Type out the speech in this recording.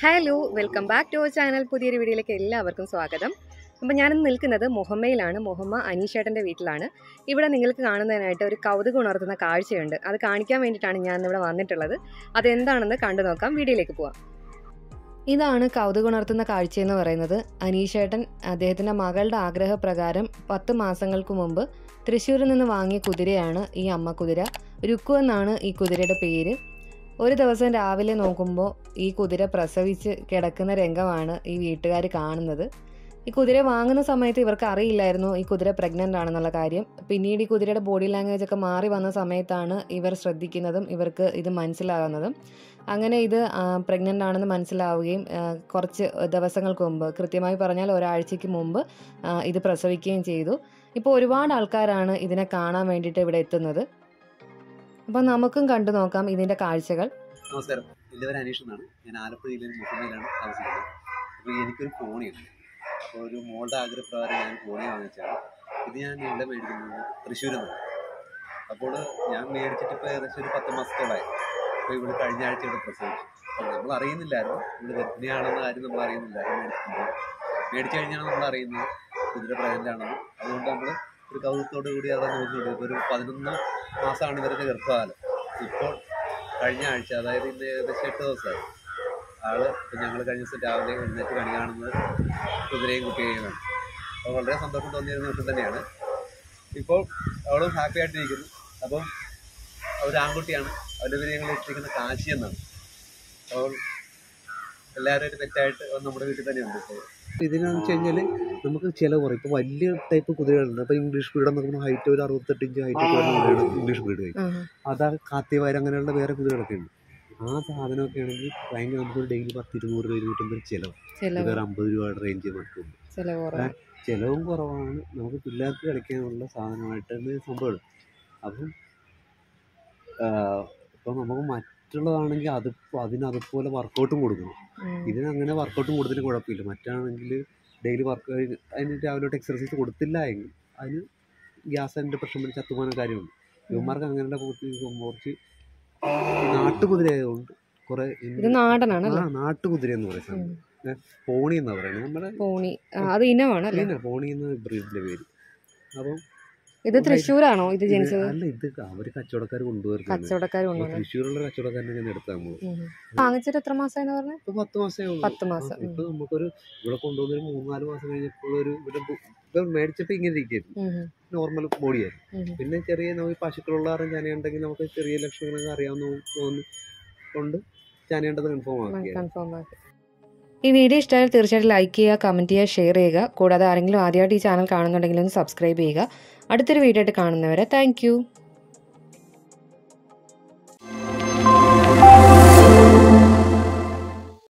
hello welcome back to our channel പുതിയൊരു വീഡിയോയിലേക്ക് എല്ലാവർക്കും സ്വാഗതം അപ്പോൾ ഞാനിന്ന് നിൽക്കുന്നത് മുഹമ്മയിലാണ് മുഹമ്മ അനീഷേട്ടൻ്റെ വീട്ടിലാണ് ഇവിടെ നിങ്ങൾക്ക് കാണുന്നതിനായിട്ട് ഒരു കൗതുകം ഉണർത്തുന്ന കാഴ്ചയുണ്ട് അത് കാണിക്കാൻ വേണ്ടിയിട്ടാണ് ഞാൻ ഇവിടെ വന്നിട്ടുള്ളത് അതെന്താണെന്ന് കണ്ടു നോക്കാം വീഡിയോയിലേക്ക് പോവാം ഇതാണ് കൗതുകം ഉണർത്തുന്ന കാഴ്ച എന്ന് പറയുന്നത് അനീഷേട്ടൻ അദ്ദേഹത്തിൻ്റെ മകളുടെ ആഗ്രഹപ്രകാരം പത്ത് മാസങ്ങൾക്ക് മുമ്പ് തൃശ്ശൂരിൽ നിന്ന് വാങ്ങിയ കുതിരയാണ് ഈ അമ്മ കുതിര രുക്കു എന്നാണ് ഈ കുതിരയുടെ പേര് ഒരു ദിവസം രാവിലെ നോക്കുമ്പോൾ ഈ കുതിര പ്രസവിച്ച് കിടക്കുന്ന രംഗമാണ് ഈ വീട്ടുകാർ കാണുന്നത് ഈ കുതിര വാങ്ങുന്ന സമയത്ത് ഇവർക്ക് അറിയില്ലായിരുന്നു ഈ കുതിര പ്രഗ്നൻ്റ് ആണെന്നുള്ള കാര്യം പിന്നീട് ഈ കുതിരയുടെ ബോഡി ലാംഗ്വേജ് ഒക്കെ മാറി വന്ന സമയത്താണ് ഇവർ ശ്രദ്ധിക്കുന്നതും ഇവർക്ക് ഇത് മനസ്സിലാകുന്നതും അങ്ങനെ ഇത് പ്രഗ്നൻ്റ് ആണെന്ന് മനസ്സിലാവുകയും ആ, കുറച്ച് ദിവസങ്ങൾക്ക് മുമ്പ് കൃത്യമായി പറഞ്ഞാൽ ഒരാഴ്ചയ്ക്ക് മുമ്പ് ആ, ഇത് പ്രസവിക്കുകയും ചെയ്തു ഇപ്പോൾ ഒരുപാട് ആൾക്കാരാണ് ഇതിനെ കാണാൻ വേണ്ടിയിട്ട് ഇവിടെ എത്തുന്നത് അപ്പം നമുക്കും കണ്ടു നോക്കാം ഇതിൻ്റെ കാഴ്ചകൾ നമസ്കാരം എൻ്റെ പേര് അനീഷ് എന്നാണ് ഞാൻ ആലപ്പുഴ ജില്ലയിൽ മുഹമ്മയിലാണ് താമസിക്കുന്നത് അപ്പോൾ എനിക്കൊരു ഫോണിയുണ്ട് അപ്പോൾ ഒരു മോളുടെ ആഗ്രഹപ്രകാരം ഞാൻ ഫോണി വാങ്ങിച്ചാണ് ഇത് ഞാൻ ഇവിടെ മേടിക്കുന്നത് തൃശ്ശൂരിൽ നിന്നാണ് അപ്പോൾ ഞാൻ മേടിച്ചിട്ട് ഇപ്പോൾ ഏകദേശം ഒരു പത്ത് മാസത്തോളമായി അപ്പോൾ ഇവിടെ കഴിഞ്ഞ ആഴ്ച ഇവിടെ പ്രസവിച്ചു അപ്പോൾ നമ്മൾ അറിയുന്നില്ലായിരുന്നു ഇവിടെ ഗർഭിണിയാണെന്ന കാര്യം നമ്മൾ അറിയുന്നില്ലായിരുന്നു മേടിക്കുമ്പോൾ മേടിച്ചു കഴിഞ്ഞാണ് നമ്മൾ അറിയുന്നത് കുതിര പ്രഗ്നൻ്റ് ആണെന്ന് അതുകൊണ്ട് നമ്മൾ ഒരു കൗതുകത്തോടു കൂടി അവിടെ നോക്കിക്കൊണ്ട് ഇപ്പോൾ ഒരു പതിനൊന്ന് മാസമാണ് ഇവരുടെ ഗർഭകാലം ഇപ്പോൾ കഴിഞ്ഞ ആഴ്ച അതായത് ഇന്ന് ഏകദേശം എട്ട് ദിവസമായി ആള് ഇപ്പം ഞങ്ങൾ കഴിഞ്ഞ ദിവസം രാവിലെ എഴുന്നേറ്റ് കണി കാണുന്നത് കുതിരയും കുട്ടിയെയുമാണ് അപ്പോൾ വളരെ സന്തോഷം തോന്നിയ ഒരു നിമിഷം തന്നെയാണ് ഇപ്പോൾ അവളും ഹാപ്പി ആയിട്ടിരിക്കുന്നു അപ്പം ഒരു ആൺകുട്ടിയാണ് അവൻ്റെ പേര് ഞങ്ങൾ ഇട്ടിരിക്കുന്ന കാശി എന്നാണ് അപ്പോൾ എല്ലാവരും ഒരു പെറ്റായിട്ട് നമ്മുടെ വീട്ടിൽ തന്നെയുണ്ട് ഇപ്പോൾ ഇതിനാന്ന് വെച്ച് കഴിഞ്ഞാൽ നമുക്ക് ചില കുറയും ഇപ്പോൾ വലിയ ടൈപ്പ് കുതിരകളുണ്ട് അപ്പോൾ ഇംഗ്ലീഷ് ബ്രീഡ് എന്നൊക്കെ പറഞ്ഞാൽ ഹൈറ്റ് ഒരു അറുപത്തെട്ട് ഇഞ്ച് ഹൈറ്റ് കുതിരയാണ് ഇംഗ്ലീഷ് ബ്രീഡ് അതാ കാത്തിവായർ അങ്ങനെയുള്ള വേറെ കുതിരകളൊക്കെ ഉണ്ട് ആ സാധനമൊക്കെ ആണെങ്കിൽ ഭയങ്കര നമുക്കൊരു ഡെയിലി പത്ത് ഇരുന്നൂറ് രൂപ ഇരുന്നൂറ്റമ്പത് ചിലവ് ഇത് വേറെ അമ്പത് രൂപയുടെ റേഞ്ച് മറ്റും ചിലവും കുറവാണ് നമുക്ക് പിള്ളേർക്ക് കളിക്കാനുള്ള സാധനമായിട്ടാണ് സംഭവം അപ്പം ഇപ്പം നമുക്ക് മറ്റുള്ളതാണെങ്കിൽ അത് അതിന് അതുപോലെ വർക്കൗട്ടും കൊടുക്കണം ഇതിന് അങ്ങനെ വർക്കൗട്ടും കൊടുത്തിട്ട് കുഴപ്പമില്ല മറ്റാണെങ്കിൽ ഡെയിലി വർക്ക് അതിന് രാവിലെ തൊട്ട് എക്സർസൈസ് കൊടുത്തില്ല എങ്കിൽ അതിന് ഗ്യാസിൻ്റെ പ്രശ്നം വന്ന് ചത്തുപോകാൻ കാര്യമുണ്ട് ഇവന്മാർക്ക് അങ്ങനെയുള്ള കുറച്ച് കുറച്ച് നാട്ടുകുതിര ആയതുകൊണ്ട് കുറെ ഇത് നാടനാണ് ആ നാട്ടുകുതിര എന്ന് പറയുന്നത് ഏ, പോണി എന്നാ പറയുന്നത് നമ്മുടെ പോണി ആ, അത് ഇനമാണ് അല്ലേ ഇല്ല, പോണി എന്ന ബ്രീഡിന്റെ പേര് അപ്പം ഇത് തൃശ്ശൂരാണോ ഇത് ഇത് ജനിച്ചത് അല്ല ഇത് അവര് കച്ചവടക്കാർ കൊണ്ടുവരുന്നത് കച്ചവടക്കാർ കൊണ്ടുവന്നത് തൃശ്ശൂരുള്ള കച്ചവടക്കാരനെ ഞാൻ എടുത്താൽ നമ്മള് വാങ്ങിച്ചിട്ട് എത്ര മാസമായെന്ന് പറഞ്ഞു ഇപ്പൊ പത്ത് മാസമേ ഉള്ളൂ പത്ത് മാസം ആ, ഇപ്പൊ നമുക്കൊരു ഇവിടെ കൊണ്ടുവന്ന ഒരു മൂന്നാല് മാസം കഴിഞ്ഞപ്പോൾ ഒരു ഇവിടെ ബു- ഇപ്പൊ മേടിച്ചപ്പോ ഇങ്ങനെ ഇരിക്കുന്നു നോർമൽ ബോഡിയായിരുന്നു പിന്നെ ചെറിയ നമുക്ക് പശുക്കളുള്ള കാരണം ചനയുണ്ടെങ്കിൽ നമുക്ക് ചെറിയ ലക്ഷണങ്ങളൊക്കെ അറിയാവുന്ന തോന്നി കൊണ്ട് ചനയേണ്ടത് കൺഫേം ആക്കിയത് കൺഫേം ആക്കി ഈ വീഡിയോ ഇഷ്ടമായാൽ തീർച്ചയായിട്ടും ലൈക്ക് ചെയ്യുക കമൻറ്റ് ചെയ്യുക ഷെയർ ചെയ്യുക കൂടാതെ ആരെങ്കിലും ആദ്യമായിട്ട് ഈ ചാനൽ കാണുന്നുണ്ടെങ്കിൽ ഒന്ന് സബ്സ്ക്രൈബ് ചെയ്യുക അടുത്തൊരു വീഡിയോ ആയിട്ട് കാണുന്നവരെ താങ്ക്